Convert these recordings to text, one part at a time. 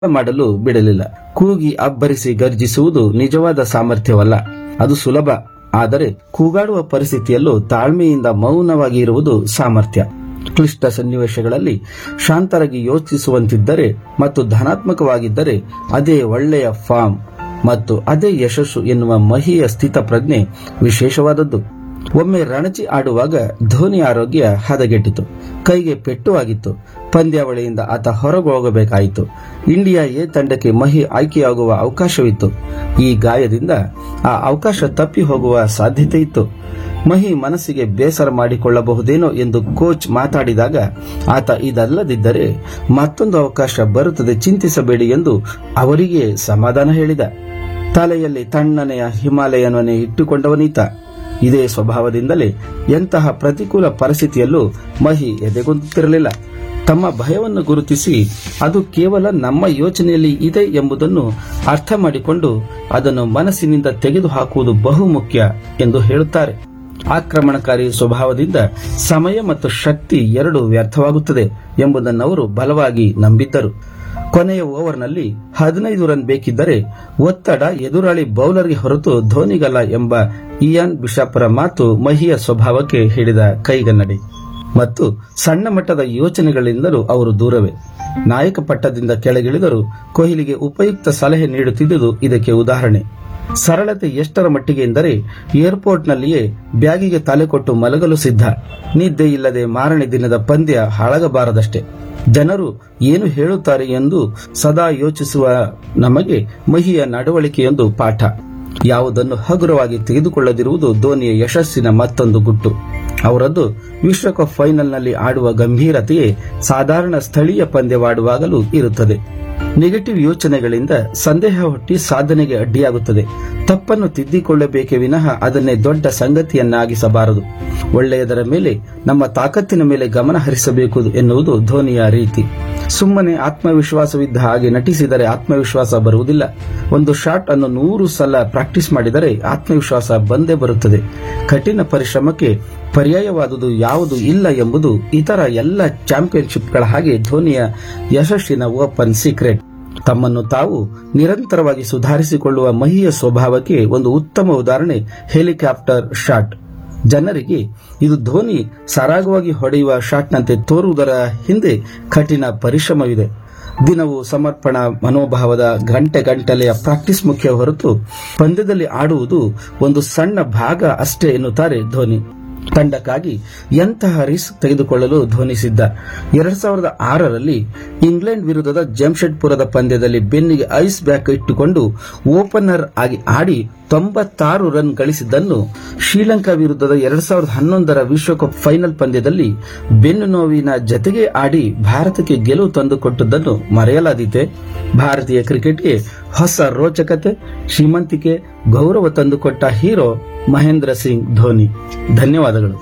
ಮಾಡಲು ಬಿಡಲಿಲ್ಲ ಕೂಗಿ ಅಬ್ಬರಿಸಿ ಗರ್ಜಿಸುವುದು ನಿಜವಾದ ಸಾಮರ್ಥ್ಯವಲ್ಲ ಅದು ಸುಲಭ ಆದರೆ ಕೂಗಾಡುವ ಪರಿಸ್ಥಿತಿಯಲ್ಲೂ ತಾಳ್ಮೆಯಿಂದ ಮೌನವಾಗಿ ಇರುವುದು ಸಾಮರ್ಥ್ಯ ಕ್ಲಿಷ್ಟ ಸನ್ನಿವೇಶಗಳಲ್ಲಿ ಶಾಂತರಾಗಿ ಯೋಚಿಸುವಂತಿದ್ದರೆ ಮತ್ತು ಧನಾತ್ಮಕವಾಗಿದ್ದರೆ ಅದೇ ಒಳ್ಳೆಯ ಫಾರ್ಮ್ ಮತ್ತು ಅದೇ ಯಶಸ್ಸು ಎನ್ನುವ ಮಹಿಯ ಸ್ಥಿತಪ್ರಜ್ಞೆ ವಿಶೇಷವಾದದ್ದು ಒಮ್ಮೆ ರಣಜಿ ಆಡುವಾಗ ಧೋನಿ ಆರೋಗ್ಯ ಹದಗೆಟ್ಟಿತು ಕೈಗೆ ಪೆಟ್ಟು ಆಗಿತ್ತು ಪಂದ್ಯಾವಳಿಯಿಂದ ಆತ ಹೊರಗೋಗಬೇಕಾಯಿತು ಇಂಡಿಯಾ ಎ ತಂಡಕ್ಕೆ ಮಹಿ ಆಯ್ಕೆಯಾಗುವ ಅವಕಾಶವಿತ್ತು ಈ ಗಾಯದಿಂದ ಆ ಅವಕಾಶ ತಪ್ಪಿ ಹೋಗುವ ಸಾಧ್ಯತೆ ಇತ್ತು ಮಹಿ ಮನಸ್ಸಿಗೆ ಬೇಸರ ಮಾಡಿಕೊಳ್ಳಬಹುದೇನೋ ಎಂದು ಕೋಚ್ ಮಾತಾಡಿದಾಗ ಆತ ಇದಲ್ಲದಿದ್ದರೆ ಮತ್ತೊಂದು ಅವಕಾಶ ಬರುತ್ತದೆ ಚಿಂತಿಸಬೇಡಿ ಎಂದು ಅವರಿಗೆ ಸಮಾಧಾನ ಹೇಳಿದ ತಲೆಯಲ್ಲಿ ತಣ್ಣನೆಯ ಹಿಮಾಲಯನನ್ನೇ ಇಟ್ಟುಕೊಂಡವನೀತ ಇದೇ ಸ್ವಭಾವದಿಂದಲೇ ಎಂತಹ ಪ್ರತಿಕೂಲ ಪರಿಸ್ಥಿತಿಯಲ್ಲೂ ಮಹಿ ಎದೆಗುಂದುತ್ತಿರಲಿಲ್ಲ ತಮ್ಮ ಭಯವನ್ನು ಗುರುತಿಸಿ ಅದು ಕೇವಲ ನಮ್ಮ ಯೋಚನೆಯಲ್ಲಿ ಇದೆ ಎಂಬುದನ್ನು ಅರ್ಥ ಮಾಡಿಕೊಂಡು ಅದನ್ನು ಮನಸ್ಸಿನಿಂದ ತೆಗೆದುಹಾಕುವುದು ಬಹುಮುಖ್ಯ ಎಂದು ಹೇಳುತ್ತಾರೆ ಆಕ್ರಮಣಕಾರಿ ಸ್ವಭಾವದಿಂದ ಸಮಯ ಮತ್ತು ಶಕ್ತಿ ಎರಡು ವ್ಯರ್ಥವಾಗುತ್ತದೆ ಎಂಬುದನ್ನು ಅವರು ಬಲವಾಗಿ ನಂಬಿದ್ದರು ಕೊನೆಯ ಓವರ್ನಲ್ಲಿ ಹದಿನೈದು ರನ್ ಬೇಕಿದ್ದರೆ ಒತ್ತಡ ಎದುರಾಳಿ ಬೌಲರ್ಗೆ ಹೊರತು ಧೋನಿಗಲ್ಲ ಎಂಬ ಇಯಾನ್ ಬಿಷಪ್ರ ಮಾತು ಮಹಿಯ ಸ್ವಭಾವಕ್ಕೆ ಹಿಡಿದ ಕೈಗನ್ನಡಿ ಮತ್ತು ಸಣ್ಣ ಮಟ್ಟದ ಯೋಚನೆಗಳಿಂದಲೂ ಅವರು ದೂರವೇ ನಾಯಕ ಪಟ್ಟದಿಂದ ಕೆಳಗಿಳಿದರೂ ಕೊಹ್ಲಿಗೆ ಉಪಯುಕ್ತ ಸಲಹೆ ನೀಡುತ್ತಿದ್ದುದು ಇದಕ್ಕೆ ಉದಾಹರಣೆ ಸರಳತೆ ಎಷ್ಟರ ಮಟ್ಟಿಗೆ ಎಂದರೆ ಏರ್ಪೋರ್ಟ್ನಲ್ಲಿಯೇ ಬ್ಯಾಗಿಗೆ ತಲೆ ಕೊಟ್ಟು ಮಲಗಲು ಸಿದ್ಧ ನಿದ್ದೆ ಇಲ್ಲದೆ ಮಾರನೇ ದಿನದ ಪಂದ್ಯ ಹಾಳಾಗಬಾರದಷ್ಟೇ ಜನರು ಏನು ಹೇಳುತ್ತಾರೆ ಎಂದು ಸದಾ ಯೋಚಿಸುವ ನಮಗೆ ಮಹಿಯ ನಡವಳಿಕೆಯೊಂದು ಪಾಠ ಯಾವುದನ್ನು ಹಗುರವಾಗಿ ತೆಗೆದುಕೊಳ್ಳದಿರುವುದು ಧೋನಿಯ ಯಶಸ್ಸಿನ ಮತ್ತೊಂದು ಗುಟ್ಟು ಅವರದ್ದು ವಿಶ್ವಕಪ್ ಫೈನಲ್ನಲ್ಲಿ ಆಡುವ ಗಂಭೀರತೆಯೇ ಸಾಧಾರಣ ಸ್ಥಳೀಯ ಪಂದ್ಯವಾಡುವಾಗಲೂ ಇರುತ್ತದೆ ನೆಗೆಟಿವ್ ಯೋಚನೆಗಳಿಂದ ಸಂದೇಹ ಹುಟ್ಟಿ ಸಾಧನೆಗೆ ಅಡ್ಡಿಯಾಗುತ್ತದೆ ತಪ್ಪನ್ನು ತಿದ್ದಿಕೊಳ್ಳಬೇಕೇ ವಿನಃ ಅದನ್ನೇ ದೊಡ್ಡ ಸಂಗತಿಯನ್ನಾಗಿಸಬಾರದು ಒಳ್ಳೆಯದರ ಮೇಲೆ ನಮ್ಮ ತಾಕತ್ತಿನ ಮೇಲೆ ಗಮನ ಹರಿಸಬೇಕು ಎನ್ನುವುದು ಧೋನಿಯ ರೀತಿ ಸುಮ್ಮನೆ ಆತ್ಮವಿಶ್ವಾಸವಿದ್ದ ಹಾಗೆ ನಟಿಸಿದರೆ ಆತ್ಮವಿಶ್ವಾಸ ಬರುವುದಿಲ್ಲ ಒಂದು ಶಾಟ್ ಅನ್ನು ನೂರು ಸಲ ಪ್ರಾಕ್ಟೀಸ್ ಮಾಡಿದರೆ ಆತ್ಮವಿಶ್ವಾಸ ಬಂದೇ ಬರುತ್ತದೆ ಕಠಿಣ ಪರಿಶ್ರಮಕ್ಕೆ ಪರ್ಯಾಯವಾದುದು ಯಾವುದು ಇಲ್ಲ ಎಂಬುದು ಇತರ ಎಲ್ಲ ಚಾಂಪಿಯನ್ಶಿಪ್ಗಳ ಹಾಗೆ ಧೋನಿಯ ಯಶಸ್ಸಿನ ಓಪನ್ ಸೀಕ್ರೆಟ್ ತಮ್ಮನ್ನು ತಾವು ನಿರಂತರವಾಗಿ ಸುಧಾರಿಸಿಕೊಳ್ಳುವ ಮಹಿಯ ಸ್ವಭಾವಕ್ಕೆ ಒಂದು ಉತ್ತಮ ಉದಾಹರಣೆ ಹೆಲಿಕಾಪ್ಟರ್ ಶಾಟ್ ಜನರಿಗೆ ಇದು ಧೋನಿ ಸರಾಗವಾಗಿ ಹೊಡೆಯುವ ಶಾಟ್ನಂತೆ ತೋರುವುದರ ಹಿಂದೆ ಕಠಿಣ ಪರಿಶ್ರಮವಿದೆ ದಿನವೂ ಸಮರ್ಪಣಾ ಮನೋಭಾವದ ಗಂಟೆ ಗಂಟಲೆಯ ಪ್ರಾಕ್ಟೀಸ್ ಮುಖ್ಯ ಹೊರತು ಪಂದ್ಯದಲ್ಲಿ ಆಡುವುದು ಒಂದು ಸಣ್ಣ ಭಾಗ ಅಷ್ಟೇ ಎನ್ನುತ್ತಾರೆ ಧೋನಿ ತಂಡಕ್ಕಾಗಿ ಎಂತಹ ರಿಸ್ಕ್ ತೆಗೆದುಕೊಳ್ಳಲು ಧೋನಿ ಸಿದ್ಧ ಎರಡ್ ಸಾವಿರದ ಆರರಲ್ಲಿ ಇಂಗ್ಲೆಂಡ್ ವಿರುದ್ಧದ ಜಮ್ಶೆಡ್ಪುರದ ಪಂದ್ಯದಲ್ಲಿ ಬೆನ್ನಿಗೆ ಐಸ್ ಬ್ಯಾಕ್ ಇಟ್ಟುಕೊಂಡು ಓಪನರ್ ಆಗಿ ಆಡಿ ತೊಂಬತ್ತಾರು ರನ್ ಗಳಿಸಿದ್ದನ್ನು ಶ್ರೀಲಂಕಾ ವಿರುದ್ಧದ ಎರಡ್ ಸಾವಿರದ ಹನ್ನೊಂದರ ವಿಶ್ವಕಪ್ ಫೈನಲ್ ಪಂದ್ಯದಲ್ಲಿ ಬೆನ್ನು ನೋವಿನ ಜತೆಗೆ ಆಡಿ ಭಾರತಕ್ಕೆ ಗೆಲುವು ತಂದುಕೊಟ್ಟದ್ದನ್ನು ಮರೆಯಲಾದೀತೆ ಭಾರತೀಯ ಕ್ರಿಕೆಟ್ಗೆ ಹೊಸ ರೋಚಕತೆ ಶ್ರೀಮಂತಿಕೆ ಗೌರವ ತಂದುಕೊಟ್ಟ ಹೀರೋ ಮಹೇಂದ್ರ ಸಿಂಗ್ ಧೋನಿ ಧನ್ಯವಾದಗಳು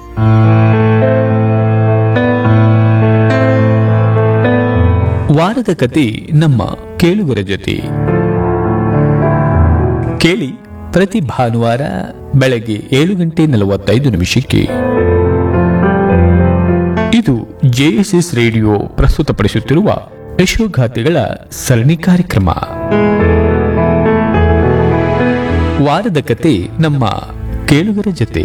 ವಾರದ ಕತೆ ನಮ್ಮ ಕೇಳುಗರ ಜೊತೆ ಕೇಳಿ ಪ್ರತಿ ಭಾನುವಾರ ಬೆಳಗ್ಗೆ ಏಳು ಗಂಟೆ ನಲವತ್ತೈದು ನಿಮಿಷಕ್ಕೆ ಇದು ಜೆಎಸ್ಎಸ್ ರೇಡಿಯೋ ಪ್ರಸ್ತುತಪಡಿಸುತ್ತಿರುವ ಯಶೋಗಾಥೆಗಳ ಸರಣಿ ಕಾರ್ಯಕ್ರಮ ವಾರದ ಕತೆ ನಮ್ಮ ಕೇಳುಗರ ಜೊತೆ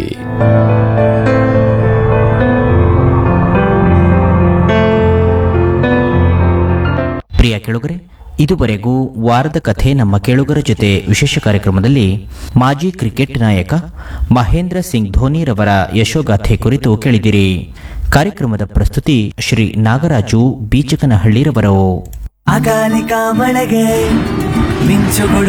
ಪ್ರಿಯ ಕೇಳುಗರೆ ಇದುವರೆಗೂ ವಾರದ ಕಥೆ ನಮ್ಮ ಕೇಳುಗರ ಜೊತೆ ವಿಶೇಷ ಕಾರ್ಯಕ್ರಮದಲ್ಲಿ ಮಾಜಿ ಕ್ರಿಕೆಟ್ ನಾಯಕ ಮಹೇಂದ್ರ ಸಿಂಗ್ ಧೋನಿರವರ ಯಶೋಗಾಥೆ ಕುರಿತು ಕೇಳಿದಿರಿ ಕಾರ್ಯಕ್ರಮದ ಪ್ರಸ್ತುತಿ ಶ್ರೀ ನಾಗರಾಜು ಬೀಚಕನಹಳ್ಳಿರವರು ಅಕಾಲಿಕ ಮಳೆಗೆ ಮಿಂಚುಗಳು